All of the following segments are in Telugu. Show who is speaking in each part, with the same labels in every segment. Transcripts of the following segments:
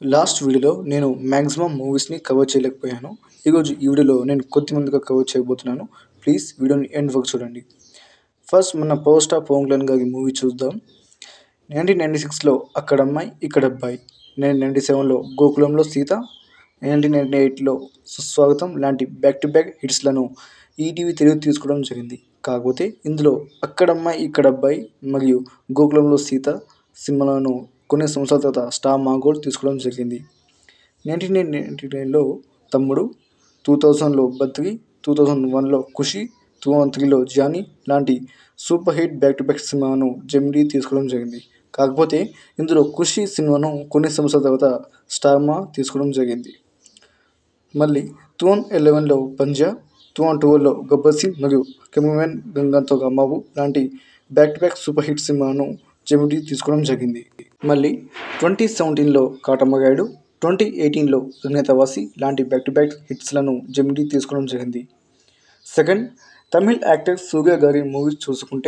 Speaker 1: లాస్ట్ వీడియోలో నేను మ్యాక్సిమం మూవీస్ని కవర్ చేయలేకపోయాను ఈరోజు ఈ వీడియోలో నేను కొద్ది మందిగా కవర్ చేయబోతున్నాను ప్లీజ్ వీడియోని ఎండ్ వరకు చూడండి ఫస్ట్ మన పవర్ స్టార్ పవన్ కళ్యాణ్ గారి మూవీ చూద్దాం నైన్టీన్ నైంటీ సిక్స్లో అక్కడ అమ్మాయి ఇక్కడ అబ్బాయి నైన్టీన్ నైంటీ సెవెన్లో గోకులంలో సీత నైన్టీన్ నైంటీ ఎయిట్లో సుస్వాగతం లాంటి బ్యాక్ టు బ్యాక్ హిట్స్లను ఈటీవీ తెలుగు తీసుకోవడం జరిగింది కాకపోతే ఇందులో అక్కడ అమ్మాయి ఇక్కడ అబ్బాయి మరియు గోకులంలో సీత సినిమాలను కొన్ని సంవత్సరాల తర్వాత స్టార్ మాగోల్ తీసుకోవడం జరిగింది నైన్టీన్ నైన్టీ నైన్లో తమ్ముడు టూ థౌజండ్లో బద్రి టూ థౌజండ్ వన్లో ఖుషి టూ థౌజండ్ త్రీలో జానీ లాంటి super hit back to back సినిమాను జెమిడీ తీసుకోవడం జరిగింది కాకపోతే ఇందులో ఖుషి సినిమాను కొన్ని సంవత్సరాల తర్వాత స్టార్మా తీసుకోవడం జరిగింది మళ్ళీ టూ థౌజండ్ ఎలెవెన్లో పంజా టూ థౌజండ్ ట్వెల్వ్లో గబ్బర్ సింగ్ మరియు కెమెరామెన్ గంగాతో గమ్మావు లాంటి back to back super hit సినిమాను జెమిడీ తీసుకోవడం జరిగింది మళ్ళీ ట్వంటీ సెవెంటీన్లో కాటమగాయుడు ట్వంటీ ఎయిటీన్లో అజ్ఞాతవాసి లాంటి బ్యాక్ టు బ్యాక్ హిట్స్లను జెమిడీ తీసుకోవడం జరిగింది సెకండ్ తమిళ్ యాక్టర్ సూర్య గారి మూవీస్ చూసుకుంటే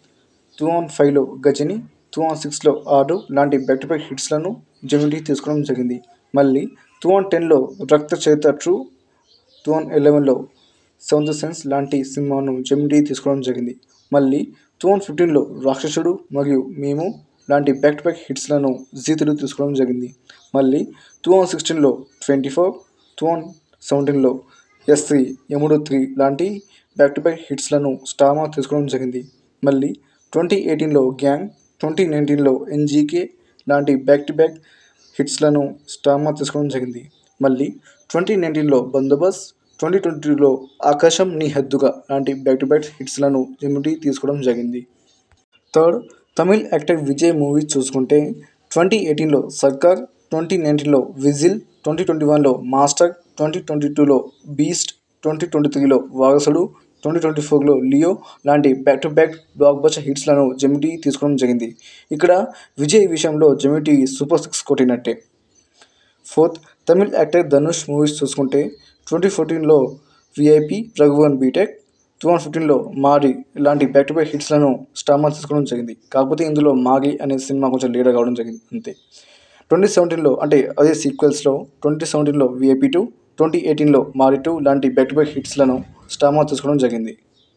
Speaker 1: టూ థౌజండ్ ఫైవ్లో గజని టూ థౌజండ్ సిక్స్లో ఆడు లాంటి బ్యాక్ టు బ్యాక్ హిట్స్లను జెమిడీ తీసుకోవడం జరిగింది మళ్ళీ టూ థౌజండ్ టెన్లో రక్త చరిత్ర ట్రూ టూ థౌజండ్ ఎలెవెన్లో సెవెంత్ సెన్స్ లాంటి సినిమాను జెమిడీ తీసుకోవడం జరిగింది మళ్ళీ టూ థౌజండ్ ఫిఫ్టీన్లో రాక్షసుడు మరియు మేము లాంటి బ్యాక్ టు బ్యాక్ హిట్స్లను జీ తెలుగు తీసుకోవడం జరిగింది మళ్ళీ టూ థౌజండ్ సిక్స్టీన్లో ట్వంటీ ఫోర్ టూ థౌజండ్ సెవెంటీన్లో ఎస్ త్రీ యముడు త్రీ లాంటి బ్యాక్ టు బ్యాక్ హిట్స్లను స్టామా తీసుకోవడం జరిగింది మళ్ళీ ట్వంటీ ఎయిటీన్లో గ్యాంగ్ ట్వంటీ నైన్టీన్లో ఎన్జీకే లాంటి బ్యాక్ టు బ్యాక్ హిట్స్లను స్టామా తీసుకోవడం జరిగింది మళ్ళీ ట్వంటీ నైన్టీన్లో బందోబస్త్ ట్వంటీ ట్వంటీలో ఆకాశం నీ హద్దుగా లాంటి బ్యాక్ టు బ్యాక్ హిట్స్లను జెమిటీ తీసుకోవడం జరిగింది third Tamil actor Vijay movies చూసుకుంటే ట్వంటీ ఎయిటీన్లో సర్కార్ ట్వంటీ నైన్టీన్లో విజిల్ ట్వంటీ ట్వంటీ వన్లో మాస్టర్ ట్వంటీ ట్వంటీ టూలో బీస్ట్ ట్వంటీ ట్వంటీ త్రీలో వారసుడు ట్వంటీ ట్వంటీ ఫోర్లో లియో లాంటి back to back blockbuster హిట్స్లను జెమిటీ తీసుకోవడం జరిగింది ఇక్కడ విజయ్ విషయంలో జెమిటీ సూపర్ సిక్స్ కొట్టినట్టే fourth Tamil actor Dhanush movies చూసుకుంటే ట్వంటీ ఫోర్టీన్లో VIP Raghuvaran BTech two thousand ఫిఫ్టీన్లో మారి ఇలాంటి బ్యాక్ టు బ్యాక్ హిట్స్లను స్టామా తీసుకోవడం జరిగింది కాకపోతే ఇందులో మాగి అనే సినిమా కొంచెం లీడర్ కావడం జరిగింది అంతే ట్వంటీ సెవెంటీన్లో అంటే అదే సీక్వెల్స్లో ట్వంటీ సెవెంటీన్లో విఐపి టూ ట్వంటీ ఎయిటీన్లో మారి టూ లాంటి బ్యాక్ టు బ్యాక్ హిట్స్లను స్టామా తీసుకోవడం జరిగింది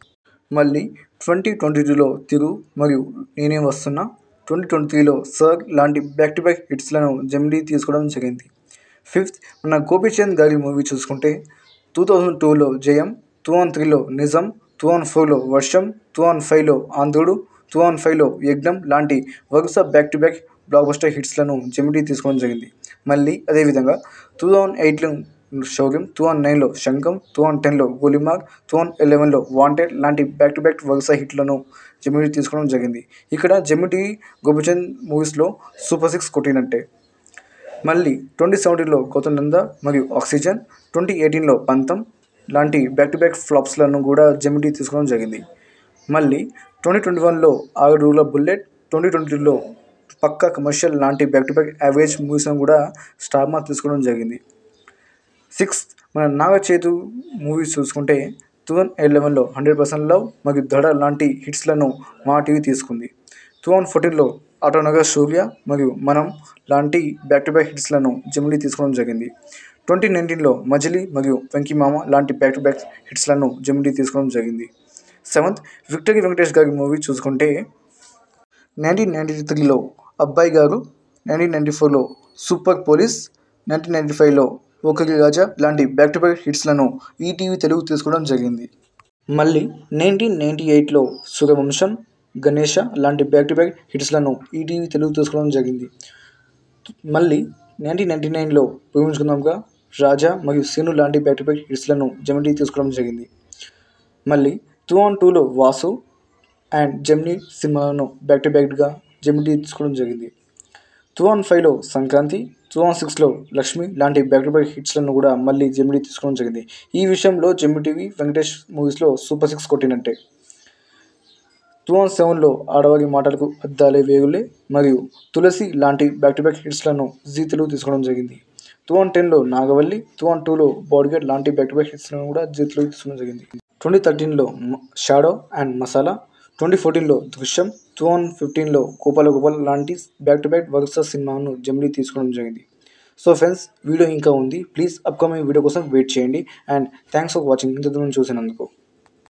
Speaker 1: మళ్ళీ ట్వంటీ ట్వంటీ టూలో తిరు మరియు నేనే వస్తున్నా ట్వంటీ ట్వంటీ త్రీలో సర్ లాంటి బ్యాక్ టు బ్యాక్ హిట్స్లను జెమిడీ తీసుకోవడం జరిగింది ఫిఫ్త్ మన గోపీచంద్ గారి మూవీ చూసుకుంటే టూ థౌజండ్ టూలో జయం టూ థౌజండ్ త్రీలో నిజం టూ థౌజండ్ ఫోర్లో వర్షం టూ థౌజండ్ ఫైవ్లో ఆంధ్రుడు టూ థౌజండ్ ఫైవ్లో యజ్ఞం లాంటి వరుస back to back blockbuster హిట్స్లను జెమిడీ తీసుకోవడం జరిగింది మళ్ళీ అదేవిధంగా టూ థౌజండ్ ఎయిట్లో శౌర్యం టూ థౌజండ్ నైన్లో శంఖం టూ థౌజండ్ టెన్లో గోలిమార్ టూ థౌజండ్ ఎలెవెన్లో వాంటెడ్ లాంటి బ్యాక్ టు బ్యాక్ వరుస హిట్లను జెమిడీ తీసుకోవడం జరిగింది ఇక్కడ జెమిడీ గోపిచంద్ మూవీస్లో సూపర్ సిక్స్ కొట్టినట్టే మళ్ళీ ట్వంటీ సెవెంటీన్లో గౌతమ్ నంద మరియు ఆక్సిజన్ ట్వంటీ ఎయిటీన్లో పంతం లాంటి బ్యాక్ టు బ్యాక్ ఫ్లాప్స్లను కూడా జెమిడీ తీసుకోవడం జరిగింది మళ్ళీ ట్వంటీ ట్వంటీ వన్లో ఆరు రూల బుల్లెట్ ట్వంటీ ట్వంటీలో పక్కా కమర్షియల్ లాంటి బ్యాక్ టు బ్యాక్ యావరేజ్ మూవీస్ను కూడా స్టార్మా తీసుకోవడం జరిగింది సిక్స్త్ మన నాగచేతు మూవీస్ చూసుకుంటే టూ థౌజండ్ ఎలెవెన్లో హండ్రెడ్ పర్సెంట్ లవ్ మరియు దడ లాంటి హిట్స్లను మా టీవీ తీసుకుంది టూ థౌజండ్ ఫోర్టీన్లో ఆటోనగర్ సూర్య మరియు మనం లాంటి బ్యాక్ టు బ్యాక్ హిట్స్లను జమిలీ తీసుకోవడం జరిగింది ట్వంటీ నైన్టీన్లో మజిలీ మరియు వెంకీ మామ లాంటి బ్యాక్ టు బ్యాక్ హిట్స్లను జమిలీ తీసుకోవడం జరిగింది సెవెంత్ విక్టరీ వెంకటేష్ గారి మూవీ చూసుకుంటే నైన్టీన్ నైంటీ త్రీలో అబ్బాయి గారు నైన్టీన్ నైంటీ ఫోర్లో సూపర్ పోలీస్ నైన్టీన్ నైంటీ ఫైవ్లో ఓకరి రాజా లాంటి బ్యాక్ టు బ్యాక్ హిట్స్లను ఈటీవీ తెలుగు తీసుకోవడం జరిగింది మళ్ళీ నైన్టీన్ నైంటీ ఎయిట్లో సూర్యవంశం గణేష లాంటి బ్యాక్ టు బ్యాక్ హిట్స్లను ఈటీవీ తెలుగు తీసుకోవడం జరిగింది మళ్ళీ నైన్టీన్ నైంటీ నైన్లో ఊహించుకుందాంగా రాజా మరియు సీను లాంటి బ్యాక్ టు బ్యాక్ హిట్స్లను జమినీ తీసుకోవడం జరిగింది మళ్ళీ టూ ఆన్ టూలో వాసు అండ్ జెమినీ సినిమాలను బ్యాక్ టు బ్యాక్గా జెమినీ తీసుకోవడం జరిగింది టూ ఆన్ ఫైవ్లో సంక్రాంతి టూ ఆన్ సిక్స్లో లక్ష్మి లాంటి బ్యాక్ టు బ్యాక్ హిట్స్లను కూడా మళ్ళీ జెమినీ తీసుకోవడం జరిగింది ఈ విషయంలో జెమినీ టీవీ వెంకటేష్ మూవీస్లో సూపర్ సిక్స్ కొట్టినట్టే టూ థౌజండ్ సెవెన్లో ఆడవారి మాటలకు అద్దాలే వేగులే మరియు తులసి లాంటి బ్యాక్ టు బ్యాక్ హిట్స్లను జీ తెలుగు తీసుకోవడం జరిగింది టూ థౌజండ్ టెన్లో నాగవల్లి టూ థౌజండ్ టూలో బాడీగార్డ్ లాంటి బ్యాక్ టు బ్యాక్ హిట్స్లను కూడా జీ తెలుగు తీసుకోవడం జరిగింది ట్వంటీ థర్టీన్లో షాడో అండ్ మసాలా ట్వంటీ ఫోర్టీన్లో దృశ్యం టూ థౌజండ్ ఫిఫ్టీన్లో గోపాల గోపాల్ లాంటి బ్యాక్ టు బ్యాక్ వరుస సినిమాను జమిలీ తీసుకోవడం జరిగింది సో ఫ్రెండ్స్ వీడియో ఇంకా ఉంది ప్లీజ్ అప్కమింగ్ వీడియో కోసం వెయిట్ చేయండి అండ్ థ్యాంక్స్ ఫర్ వాచింగ్ ఇంతదూరం చూసినందుకు